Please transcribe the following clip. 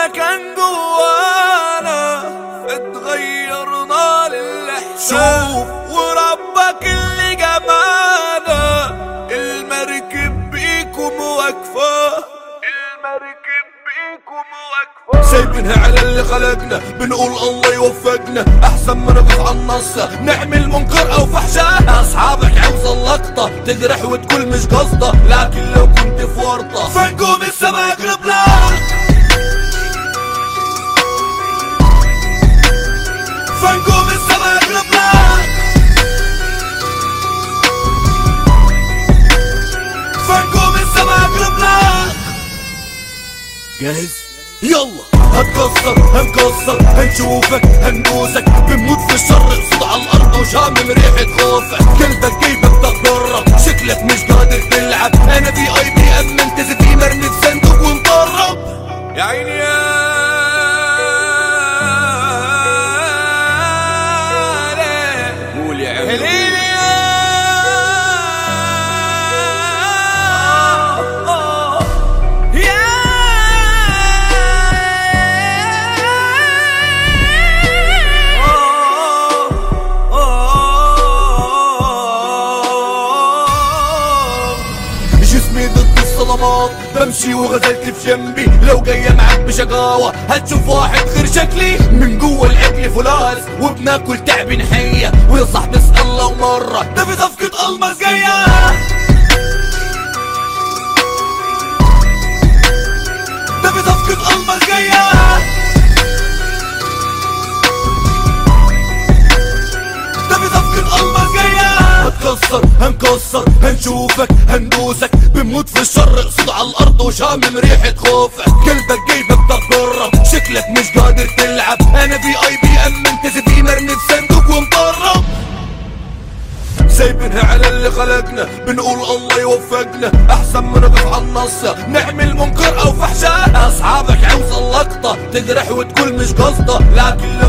ما كان جوانا اتغيرنا للإحساس شوف وربك اللي جمعنا المركب بيكم واقفة المركب بيكم واقفة سايبينها على اللي خلقنا بنقول الله يوفقنا احسن ما نقف على النص نعمل منكر او فحشاء اصحابك عاوز اللقطة تجرح وتقول مش قصده لكن لو كنت في ورطة فنقوم السما يقلبنا فنقوم السما يقلبنا فنقوم السما يقلبنا جاهز يلا هتكسر هنكسر هنشوفك هندوسك بنموت في الشر صوت على الارض وشامم ريحة خوفك قلبك جيبك تتضرب شكلك مش قادر تلعب انا في اي بي ام انت في مرمي في صندوق ومطرب يا عيني يا ليل. قول يا يا ليل يا يا جسمي ضد الصدمات بمشي وغزلت في جنبي لو جاية معاك بشقاوة هتشوف واحد غير شكلي من جوا العجل فولاذ وبناكل تعب حية ويا صاحبي اسأل الله مرة ده في صفقة الماس جاية ده في صفقة الماس جاية ده في صفقة الماس جاية هتكسر هنكسر هنشوفك هندوسك بنموت في الشر صوت على الارض وشامم ريحة خوفك قلبك جيبك تتضرب شكلك مش قادر تلعب انا في اي بي ام انت في مرمي في صندوق ومطرب سايبينها على اللي خلقنا بنقول الله يوفقنا احسن ما نقف على النص نعمل منكر او فحشاء اصحابك عاوز اللقطة تجرح وتقول مش قصده لكن